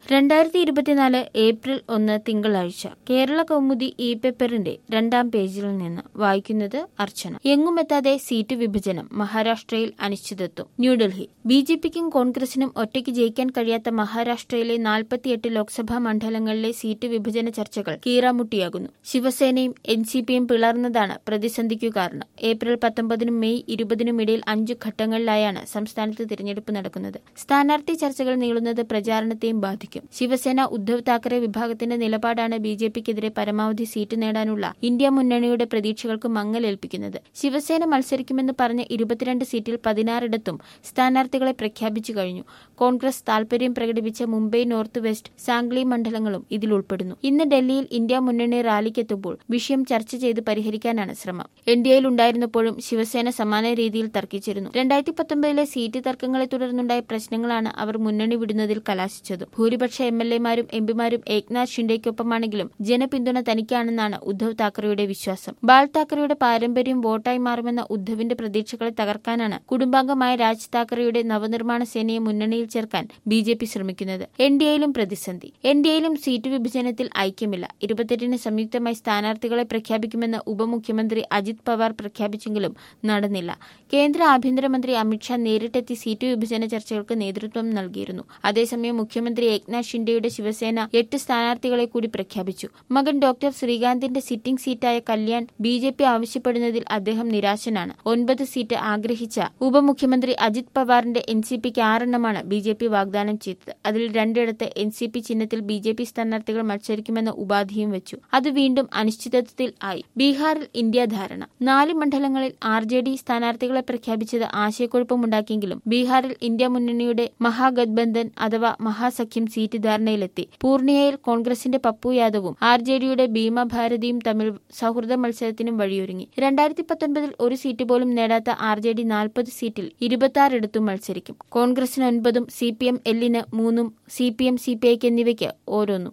രണ്ടായിരത്തി ഇരുപത്തിനാല് ഏപ്രിൽ ഒന്ന് തിങ്കളാഴ്ച കേരള കൗമുദി ഇ പേപ്പറിന്റെ രണ്ടാം പേജിൽ നിന്ന് വായിക്കുന്നത് അർച്ചന എങ്ങുമെത്താതെ സീറ്റ് വിഭജനം മഹാരാഷ്ട്രയിൽ അനിശ്ചിതത്വം ന്യൂഡൽഹി ബി ജെ പിക്കും കോൺഗ്രസിനും ഒറ്റയ്ക്ക് ജയിക്കാൻ കഴിയാത്ത മഹാരാഷ്ട്രയിലെ നാൽപ്പത്തിയെട്ട് ലോക്സഭാ മണ്ഡലങ്ങളിലെ സീറ്റ് വിഭജന ചർച്ചകൾ കീറാമുട്ടിയാകുന്നു ശിവസേനയും എൻ സി പിയും പിളർന്നതാണ് പ്രതിസന്ധിക്കു കാരണം ഏപ്രിൽ പത്തൊമ്പതിനും മെയ് ഇരുപതിനും ഇടയിൽ അഞ്ചു ഘട്ടങ്ങളിലായാണ് സംസ്ഥാനത്ത് തിരഞ്ഞെടുപ്പ് നടക്കുന്നത് സ്ഥാനാർത്ഥി ചർച്ചകൾ നീളുന്നത് പ്രചാരണത്തെയും ബാധിക്കും ശിവസേന ഉദ്ധവ് താക്കറെ വിഭാഗത്തിന്റെ നിലപാടാണ് ബി ജെ പിക്കെതിരെ പരമാവധി സീറ്റ് നേടാനുള്ള ഇന്ത്യ മുന്നണിയുടെ പ്രതീക്ഷകൾക്ക് മങ്ങലേൽപ്പിക്കുന്നത് ശിവസേന മത്സരിക്കുമെന്ന് പറഞ്ഞ ഇരുപത്തിരണ്ട് സീറ്റിൽ പതിനാറിടത്തും സ്ഥാനാർത്ഥികളെ പ്രഖ്യാപിച്ചു കഴിഞ്ഞു കോൺഗ്രസ് താൽപര്യം പ്രകടിപ്പിച്ച മുംബൈ നോർത്ത് വെസ്റ്റ് സാംഗ്ലി മണ്ഡലങ്ങളും ഇതിൽ ഉൾപ്പെടുന്നു ഇന്ന് ഡൽഹിയിൽ ഇന്ത്യ മുന്നണി റാലിക്കെത്തുമ്പോൾ വിഷയം ചർച്ച ചെയ്ത് പരിഹരിക്കാനാണ് ശ്രമം എൻ ഡി എയിൽ ഉണ്ടായിരുന്നപ്പോഴും ശിവസേന സമാന രീതിയിൽ തർക്കിച്ചിരുന്നു രണ്ടായിരത്തി പത്തൊമ്പതിലെ സീറ്റ് തർക്കങ്ങളെ തുടർന്നുണ്ടായ പ്രശ്നങ്ങളാണ് അവർ മുന്നണി വിടുന്നതിൽ കലാശിച്ചത് ഭൂരിപക്ഷ എം എൽ എമാരും എംപിമാരും ഏക്നാഥ് ഷിൻഡെയ്ക്കൊപ്പമാണെങ്കിലും ജനപിന്തുണ തനിക്കാണെന്നാണ് ഉദ്ധവ് താക്കറെയുടെ വിശ്വാസം ബാൽ താക്കറെയുടെ പാരമ്പര്യം വോട്ടായി മാറുമെന്ന ഉദ്ധവിന്റെ പ്രതീക്ഷകളെ തകർക്കാനാണ് കുടുംബാംഗമായ രാജ് താക്കറെയുടെ നവനിർമ്മാണ സേനയെ മുന്നണിയിൽ ചേർക്കാൻ ബി ജെ പി ശ്രമിക്കുന്നത് എൻ ഡി എയിലും പ്രതിസന്ധി എൻ ഡി എയിലും സീറ്റ് വിഭജനത്തിൽ ഐക്യമില്ല ഇരുപത്തെട്ടിന് സംയുക്തമായി സ്ഥാനാർത്ഥികളെ പ്രഖ്യാപിക്കുമെന്ന് ഉപമുഖ്യമന്ത്രി അജിത് പവാർ പ്രഖ്യാപിച്ചെങ്കിലും നടന്നില്ല കേന്ദ്ര ആഭ്യന്തരമന്ത്രി അമിത്ഷാ നേരിട്ടെത്തി സീറ്റ് വിഭജന ചർച്ചകൾക്ക് നേതൃത്വം നൽകിയിരുന്നു അതേസമയം മുഖ്യമന്ത്രി ഏക്നാഥ് ഷിൻഡെയുടെ ശിവസേന എട്ട് സ്ഥാനാർത്ഥികളെ കൂടി പ്രഖ്യാപിച്ചു മകൻ ഡോക്ടർ ശ്രീകാന്തിന്റെ സിറ്റിംഗ് സീറ്റായ കല്യാൺ ബി ജെ പി ആവശ്യപ്പെടുന്നതിൽ അദ്ദേഹം നിരാശനാണ് ഒൻപത് സീറ്റ് ആഗ്രഹിച്ച ഉപമുഖ്യമന്ത്രി അജിത് പവാറിന്റെ എൻ സി പിക്ക് ആറെണ്ണമാണ് ബി ജെ പി വാഗ്ദാനം ചെയ്തത് അതിൽ രണ്ടിടത്ത് എൻ സി പി ചിഹ്നത്തിൽ ബി ജെ പി സ്ഥാനാർത്ഥികൾ മത്സരിക്കുമെന്ന ഉപാധിയും വെച്ചു അത് വീണ്ടും അനിശ്ചിതത്വത്തിൽ ആയി ബീഹാറിൽ ഇന്ത്യ ധാരണ നാല് മണ്ഡലങ്ങളിൽ ആർ ജെ ഡി സ്ഥാനാർത്ഥികളെ പ്രഖ്യാപിച്ചത് ആശയക്കുഴപ്പമുണ്ടാക്കിയെങ്കിലും ബീഹാറിൽ ഇന്ത്യ മുന്നണിയുടെ മഹാഗത്ബന്ധൻ അഥവാ മഹാസഖ്യം സീറ്റ് ധാരണയിലെത്തി പൂർണിയയിൽ കോൺഗ്രസിന്റെ പപ്പു യാദവും ആർ ജെ ഡിയുടെ ഭീമ ഭാരതിയും തമ്മിൽ സൗഹൃദ മത്സരത്തിനും വഴിയൊരുങ്ങി രണ്ടായിരത്തി പത്തൊൻപതിൽ ഒരു സീറ്റ് പോലും നേടാത്ത ആർ ജെ ഡി നാൽപ്പത് സീറ്റിൽ ഇരുപത്തിയാറിടത്തും മത്സരിക്കും കോൺഗ്രസിന് ഒൻപതും സി പി എം എല്ലിന് മൂന്നും C P M C P ഐക്ക് എന്നിവയ്ക്ക് ഓരോന്നും